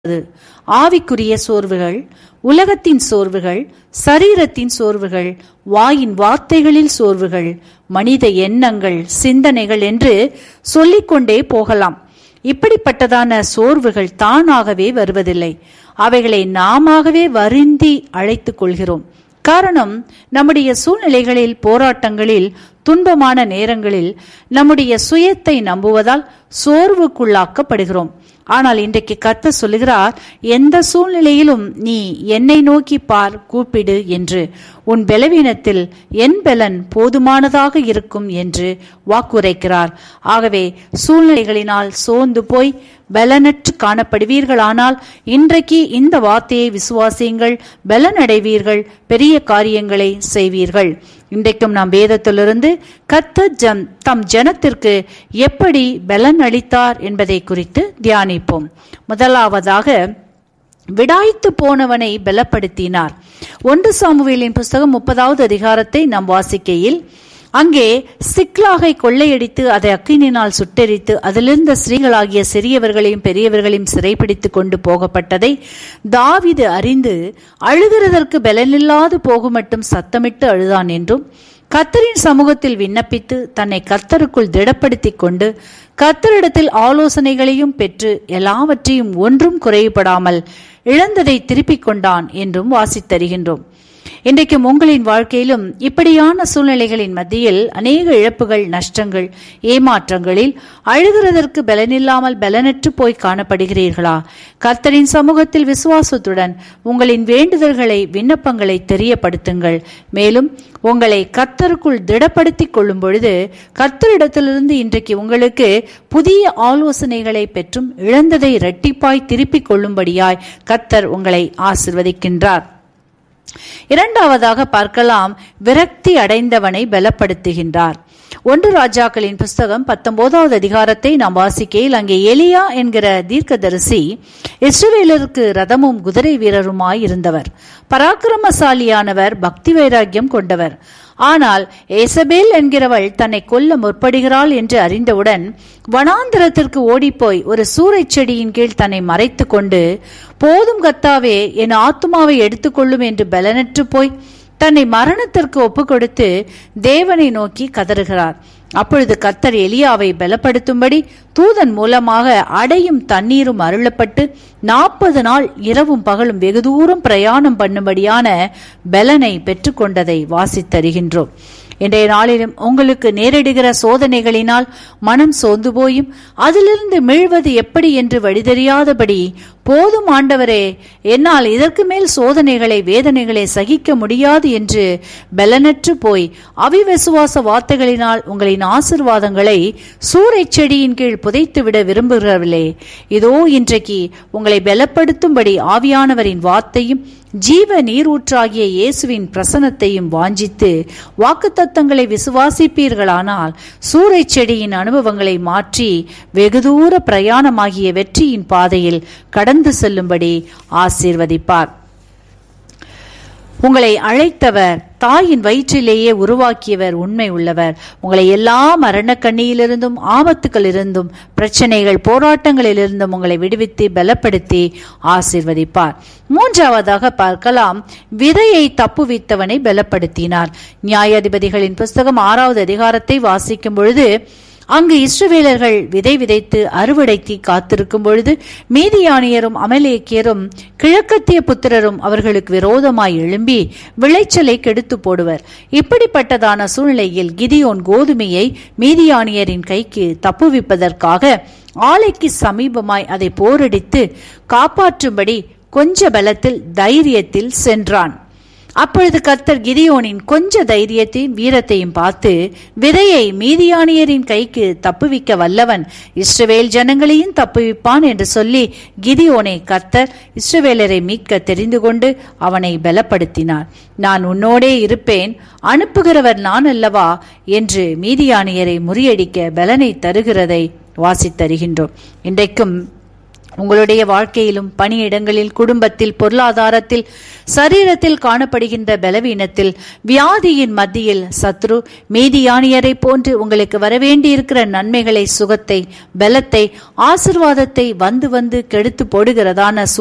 அது ஆவிக்குரிய சோர்வுகள் உலகத்தின் சோர்வுகள் சரீரத்தின் சோர்வுகள் வாயின் வார்த்தைகளில் சோர்வுகள் மனித எண்ணங்கள் சிந்தனைகள் என்று சொல்லிக்கொண்டே போகலாம் இப்படிப்பட்டதான சோர்வுகள் தானாகவே வருவதில்லை அவைகளை நாமாகவே வருந்தி அழைத்துக் கொள்கிறோம் காரணம் நம்முடைய சூழ்நிலைகளில் போராட்டங்களில் துன்பமான நேரங்களில் நம்முடைய சுயத்தை நம்புவதால் சோர்வுக்குள்ளாக்கப்படுகிறோம் ஆனால் இன்றைக்கு கத்த சொல்லுகிறார் எந்த சூழ்நிலையிலும் நீ என்னை நோக்கி பார் கூப்பிடு என்று உன் பலவீனத்தில் என் பலன் போதுமானதாக இருக்கும் என்று வாக்குரைக்கிறார் ஆகவே சூழ்நிலைகளினால் சோர்ந்து போய் பலனற்று காணப்படுவீர்களானால் இன்றைக்கு இந்த வார்த்தையை விசுவாசியுங்கள் பலனடைவீர்கள் பெரிய காரியங்களை செய்வீர்கள் இன்றைக்கும் நாம் வேதத்திலிருந்து கத்த ஜம் தம் ஜனத்திற்கு எப்படி பலன் அளித்தார் என்பதை குறித்து தியானிப்போம் முதலாவதாக விடாய்த்து போனவனை பலப்படுத்தினார் ஒன்று சாமுவேலின் புஸ்தகம் முப்பதாவது அதிகாரத்தை நாம் வாசிக்கையில் அங்கே சிக்லாகை கொள்ளையடித்து அதை அக்கினினால் சுட்டெரித்து அதிலிருந்த ஸ்திரீகளாகிய சிறியவர்களையும் பெரியவர்களையும் சிறைப்பிடித்து கொண்டு போகப்பட்டதை தாவிது அறிந்து அழுகிறதற்கு பலனில்லாது போகும் மட்டும் சத்தமிட்டு அழுதான் என்றும் கத்தரின் சமூகத்தில் விண்ணப்பித்து தன்னை கர்த்தருக்குள் திடப்படுத்திக் கொண்டு கர்த்தரிடத்தில் ஆலோசனைகளையும் பெற்று எல்லாவற்றையும் ஒன்றும் குறைபடாமல் இழந்ததை திருப்பிக் கொண்டான் என்றும் வாசித்தருகின்றோம் இன்றைக்கும் உங்களின் வாழ்க்கையிலும் இப்படியான சூழ்நிலைகளின் மத்தியில் அநேக இழப்புகள் நஷ்டங்கள் ஏமாற்றங்களில் அழுகிறதற்கு பலனில்லாமல் பலனற்று போய் காணப்படுகிறீர்களா கர்த்தரின் சமூகத்தில் விசுவாசத்துடன் உங்களின் வேண்டுதல்களை விண்ணப்பங்களை தெரியப்படுத்துங்கள் மேலும் உங்களை கர்த்தருக்குள் திடப்படுத்திக் கொள்ளும் பொழுது கர்த்தரிடத்திலிருந்து இன்றைக்கு உங்களுக்கு புதிய ஆலோசனைகளை பெற்றும் இழந்ததை இரட்டிப்பாய் திருப்பிக் கொள்ளும்படியாய் கர்த்தர் உங்களை ஆசிர்வதிக்கின்றார் இரண்டாவதாக பார்க்கலாம் விரக்தி அடைந்தவனை பலப்படுத்துகின்றார் ஒன்று ராஜாக்களின் புஸ்தகம் பத்தொன்பதாவது அதிகாரத்தை நாம் வாசிக்கையில் அங்கே எலியா என்கிற தீர்க்கதரிசி இஸ்ரவேலருக்கு ரதமும் குதிரை வீரருமாய் இருந்தவர் பராக்கிரமசாலியானவர் பக்தி வைராக்கியம் கொண்டவர் ஆனால் ஏசபேல் என்கிறவள் தன்னை கொல்ல முற்படுகிறாள் என்று அறிந்தவுடன் வனாந்திரத்திற்கு ஓடிப்போய் ஒரு சூறைச் செடியின் கீழ் தன்னை மறைத்து கொண்டு போதும் கத்தாவே என் ஆத்துமாவை எடுத்துக்கொள்ளும் என்று பலனற்று போய் தன்னை மரணத்திற்கு ஒப்பு கொடுத்து தேவனை நோக்கி கதறுகிறார் அப்பொழுது கர்த்தர் எலியாவை பலப்படுத்தும்படி தூதன் மூலமாக அடையும் தண்ணீரும் அருளப்பட்டு நாற்பது நாள் இரவும் பகலும் வெகு தூரம் பிரயாணம் பண்ணும்படியான பலனை பெற்றுக்கொண்டதை வாசித்தருகின்றோம் இன்றைய நாளிலும் உங்களுக்கு நேரிடுகிற சோதனைகளினால் மனம் சோர்ந்து போயும் அதிலிருந்து மீழ்வது எப்படி என்று வழிதெரியாதபடி போதும் ஆண்டவரே என்னால் இதற்கு மேல் சோதனைகளை வேதனைகளை சகிக்க முடியாது என்று பலனற்று போய் அவிவிசுவாச வார்த்தைகளினால் உங்களின் ஆசிர்வாதங்களை சூறை செடியின் கீழ் புதைத்துவிட விரும்புகிறவர்களே இதோ இன்றைக்கு உங்களை பலப்படுத்தும்படி ஆவியானவரின் வார்த்தையும் ஜீவ நீரூற்றாகிய இயேசுவின் பிரசனத்தையும் வாஞ்சித்து வாக்குத்தத்தங்களை விசுவாசிப்பீர்களானால் சூறை செடியின் அனுபவங்களை மாற்றி வெகு தூர பிரயாணமாகிய வெற்றியின் பாதையில் கடந்து செல்லும்படி ஆசீர்வதிப்பார் உங்களை அழைத்தவர் தாயின் வயிற்றிலேயே உருவாக்கியவர் உண்மை உள்ளவர் உங்களை எல்லா மரணக்கண்ணியிலிருந்தும் ஆபத்துகளிலிருந்தும் பிரச்சனைகள் போராட்டங்களிலிருந்தும் உங்களை விடுவித்து பலப்படுத்தி ஆசிர்வதிப்பார் மூன்றாவதாக பார்க்கலாம் விதையை தப்புவித்தவனை பலப்படுத்தினார் நியாயாதிபதிகளின் புஸ்தகம் ஆறாவது அதிகாரத்தை வாசிக்கும் பொழுது அங்கு இஸ்ரவேலர்கள் விதை விதைத்து அறுவடைக்கு காத்திருக்கும் பொழுது மீதியானியரும் அமலேக்கியரும் கிழக்கத்திய புத்திரரும் அவர்களுக்கு விரோதமாய் எழும்பி விளைச்சலை கெடுத்து போடுவர் இப்படிப்பட்டதான சூழ்நிலையில் கிதியோன் கோதுமையை மீதியானியரின் கைக்கு தப்புவிப்பதற்காக ஆலைக்கு சமீபமாய் அதை போரடித்து காப்பாற்றும்படி கொஞ்ச பலத்தில் தைரியத்தில் சென்றான் அப்பொழுது கர்த்தர் கிதியோனின் கொஞ்ச தைரியத்தையும் வீரத்தையும் பார்த்து விதையை மீதியானியரின் கைக்கு தப்புவிக்க வல்லவன் இஸ்ரவேல் ஜனங்களையும் தப்புவிப்பான் என்று சொல்லி கிதியோனை கர்த்தர் இஸ்ரவேலரை மீட்க தெரிந்து கொண்டு அவனை பலப்படுத்தினார் நான் உன்னோடே இருப்பேன் அனுப்புகிறவர் நான் அல்லவா என்று மீதியானியரை முறியடிக்க பலனை தருகிறதை வாசித்தருகின்றோம் இன்றைக்கும் உங்களுடைய வாழ்க்கையிலும் பணியிடங்களில் குடும்பத்தில் பொருளாதாரத்தில் சரீரத்தில் காணப்படுகின்ற பலவீனத்தில் வியாதியின் மத்தியில் சத்ரு மீதியானியரை போன்று உங்களுக்கு வரவேண்டியிருக்கிற நன்மைகளை சுகத்தை பலத்தை ஆசிர்வாதத்தை வந்து வந்து கெடுத்து போடுகிறதான